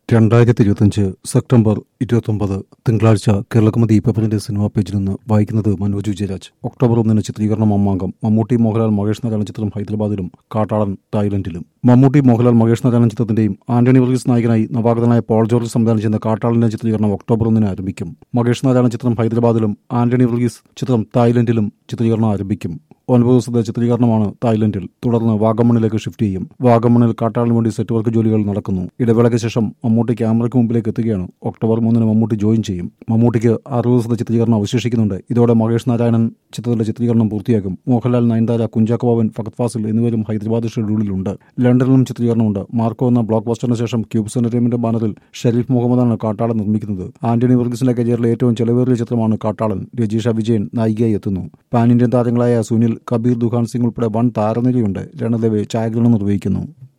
രണ്ടായിരത്തി ഇരുപത്തിയഞ്ച് സെപ്റ്റംബർ ഇരുപത്തൊമ്പത് തിങ്കളാഴ്ച കേരളകമതി പേപ്പറിന്റെ സിനിമാ പേജിൽ നിന്ന് വായിക്കുന്നത് മനോജ് വിജയരാജ് ഒക്ടോബർ ഒന്നിന് ചിത്രീകരണം അമ്മാങ്കം മമ്മൂട്ടി മോഹൻലാൽ മഹേഷ് നാരായണൻ ചിത്രം ഹൈദരാബാദിലും കാട്ടാളൻ തായ്ലൻഡിലും മമ്മൂട്ടി മോഹൻലാൽ മഹേഷ് നാരായണൻ ചിത്രത്തിന്റെയും ആന്റണി വർഗീസ് നായകനായി നവാഗതനായ പോൾ ജോർജ് സംവിധാനം ചെയ്യുന്ന കാട്ടാളന്റെ ചിത്രീകരണം ഒക്ടോബർ ഒന്നിന് ആരംഭിക്കും മഹേഷ് നാരായണൻ ചിത്രം ഹൈദരാബാദിലും ആന്റണി വർഗീസ് ചിത്രം തായ്ലൻഡിലും ചിത്രീകരണം ആരംഭിക്കും ഒൻപത് ദിവസത്തെ ചിത്രീകരണമാണ് തായ്ലൻഡിൽ തുടർന്ന് വാഗമണിലേക്ക് ഷിഫ്റ്റ് ചെയ്യും വാഗമണിൽ കാട്ടാളിന് വേണ്ടി സെറ്റ് വർക്ക് ജോലികൾ നടക്കുന്നു ഇടവേളയ്ക്ക് ശേഷം മമ്മൂട്ടി ക്യാമറയ്ക്ക് മുമ്പിലേക്ക് എത്തുകയാണ് ഒക്ടോബർ മൂന്നിന് മമ്മൂട്ടി ജോയിൻ ചെയ്യും മമ്മൂട്ടിക്ക് അറുപത് ദിവസത്തെ ചിത്രീകരണം അവശേഷിക്കുന്നുണ്ട് ഇതോടെ മഹേഷ് നാരായണൻ ചിത്രത്തിന്റെ ചിത്രീകരണം പൂർത്തിയാക്കും മോഹൻലാൽ നയൻതാര കുഞ്ചാക്കോ ബാബൻ ഫഹദ് ഫാസിൽ എന്നിവരും ഹൈദരാബാദ് ഷെഡ്യൂളിലുണ്ട് ലണ്ടനിലും ചിത്രീകരണമുണ്ട് മാർക്കോ എന്ന ബ്ലോക്ക് ബസ്റ്ററിന് ശേഷം ക്യൂബ്സ് എന്റർടൈൻമെന്റ് ബാനറിൽ ഷെരീഫ് മുഹമ്മദാണ് കാട്ടാളൻ നിർമ്മിക്കുന്നത് ആന്റണി വർഗീസിന്റെ കരിയറിലെ ഏറ്റവും ചെലവേറിയ ചിത്രമാണ് കാട്ടാളൻ രജീഷ വിജയൻ നായികയായി എത്തുന്നു പാൻ ഇന്ത്യൻ താരങ്ങളായ സുനിൽ കബീർ ദുഹാൻ സിംഗ് ഉൾപ്പെടെ വൻ താരനിരയുണ്ട് രണദേവ് ഛായാഗ്രഹണം നിർവഹിക്കുന്നു